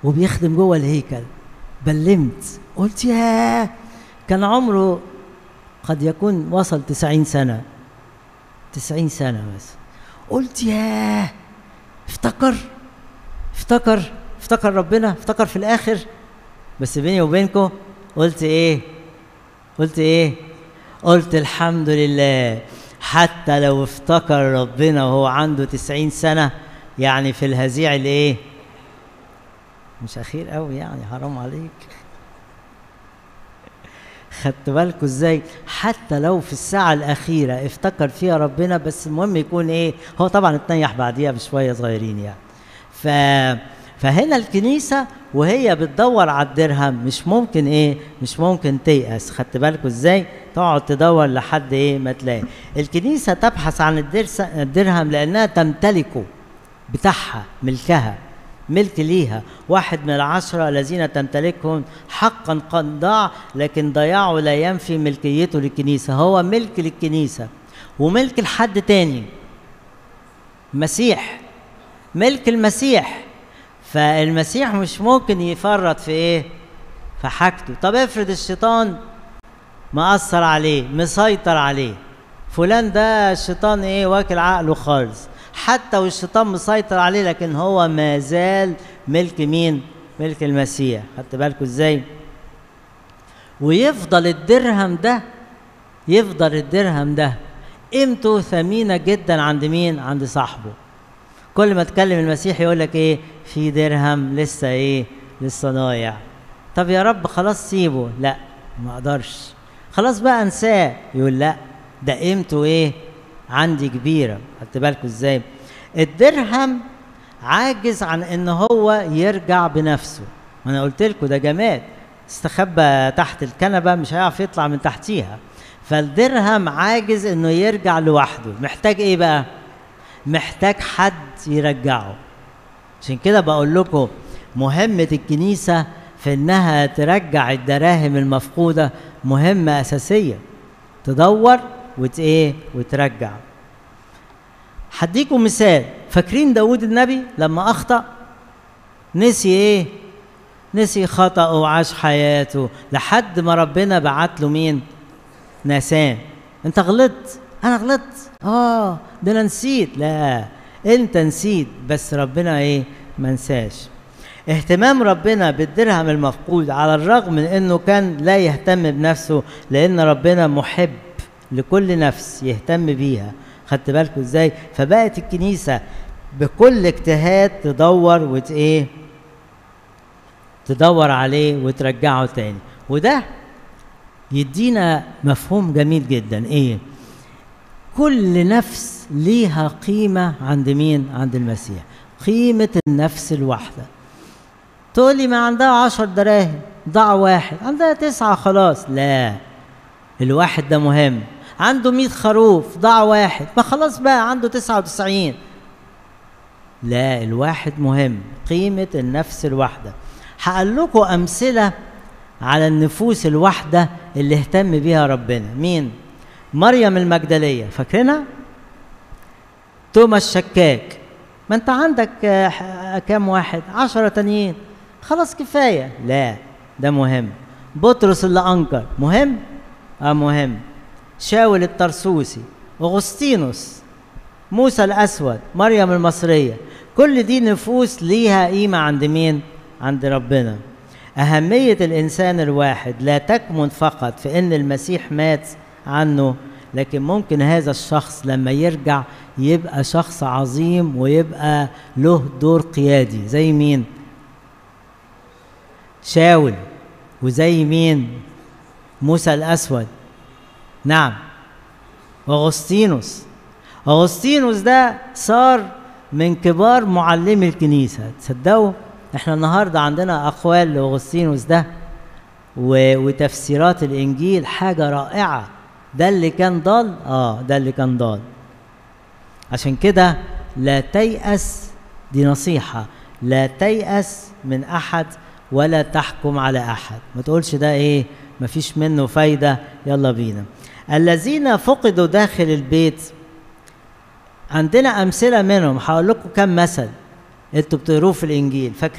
وبيخدم جوه الهيكل بلمت قلت ياه كان عمره قد يكون وصل تسعين سنة تسعين سنة بس قلت ياه افتكر افتكر افتكر ربنا افتكر في الآخر بس بيني وبينكم قلت ايه قلت ايه قلت الحمد لله حتى لو افتكر ربنا وهو عنده تسعين سنة يعني في الهزيع الايه مش اخير قوي يعني حرام عليك خدت بالكوا ازاي حتى لو في الساعة الأخيرة افتكر فيها ربنا بس المهم يكون ايه هو طبعا اتنيح بعديها بشوية صغيرين يعني ف فهنا الكنيسة وهي بتدور على الدرهم مش ممكن ايه مش ممكن تيأس خدت بالكوا ازاي تقعد تدور لحد ايه ما تلاقي الكنيسة تبحث عن الدرس الدرهم لأنها تمتلكه بتاعها ملكها ملك ليها واحد من العشرة الذين تمتلكهم حقا قد ضاع لكن ضياعه لا ينفي ملكيته للكنيسة هو ملك للكنيسة وملك لحد تاني مسيح ملك المسيح فالمسيح مش ممكن يفرط في ايه في حاجته طب افرض الشيطان مأثر عليه مسيطر عليه فلان ده الشيطان ايه واكل عقله خالص حتى والشيطان مسيطر عليه لكن هو ما زال ملك مين ملك المسيح خدت بالكم ازاي ويفضل الدرهم ده يفضل الدرهم ده قيمته ثمينه جدا عند مين عند صاحبه كل ما تكلم المسيح يقول لك ايه في درهم لسه ايه لسه ضايع طب يا رب خلاص سيبه لا ما اقدرش خلاص بقى انساه يقول لا ده قيمته ايه عندي كبيره خدت بالكم ازاي الدرهم عاجز عن ان هو يرجع بنفسه ما انا قلت لكم ده جماد استخبى تحت الكنبه مش هيعرف يطلع من تحتيها فالدرهم عاجز انه يرجع لوحده محتاج ايه بقى محتاج حد يرجعه عشان كده بقول لكم مهمة الكنيسة في انها ترجع الدراهم المفقودة مهمة اساسية تدور وت ايه وترجع هديكم مثال فاكرين داود النبي لما اخطأ نسي ايه نسي خطأه وعاش حياته لحد ما ربنا بعت له مين نسان انت غلطت انا غلطت اه ده انا نسيت لا انت نسيت بس ربنا ايه ما نساش اهتمام ربنا بالدرهم المفقود على الرغم من انه كان لا يهتم بنفسه لان ربنا محب لكل نفس يهتم بيها خدت بالكم ازاي فبقت الكنيسه بكل اجتهاد تدور وت ايه تدور عليه وترجعه تاني وده يدينا مفهوم جميل جدا ايه كل نفس ليها قيمة عند مين؟ عند المسيح قيمة النفس الواحدة تقول لي ما عندها عشر دراهم ضاع واحد عندها تسعة خلاص لا الواحد ده مهم عنده مئة خروف ضاع واحد ما خلاص بقى عنده تسعة وتسعين لا الواحد مهم قيمة النفس الواحدة هقول لكم أمثلة على النفوس الواحدة اللي اهتم بيها ربنا مين؟ مريم المجدلية فاكرينها؟ توما الشكاك ما انت عندك كام واحد عشرة تانيين خلاص كفاية لا ده مهم بطرس اللي أنكر مهم؟ اه مهم شاول الطرسوسي أغسطينوس موسى الأسود مريم المصرية كل دي نفوس ليها قيمة عند مين؟ عند ربنا أهمية الإنسان الواحد لا تكمن فقط في إن المسيح مات عنه لكن ممكن هذا الشخص لما يرجع يبقى شخص عظيم ويبقى له دور قيادي زي مين شاول وزي مين موسى الأسود نعم أغسطينوس أغسطينوس ده صار من كبار معلمي الكنيسة تصدقوا احنا النهاردة عندنا أقوال لأغسطينوس ده و... وتفسيرات الإنجيل حاجة رائعة ده اللي كان ضال اه ده اللي كان ضال عشان كده لا تيأس دي نصيحة لا تيأس من أحد ولا تحكم على أحد ما تقولش ده إيه مفيش منه فايدة يلا بينا الذين فقدوا داخل البيت عندنا أمثلة منهم هقول لكم كم مثل انتوا بتقروه في الإنجيل فاكرين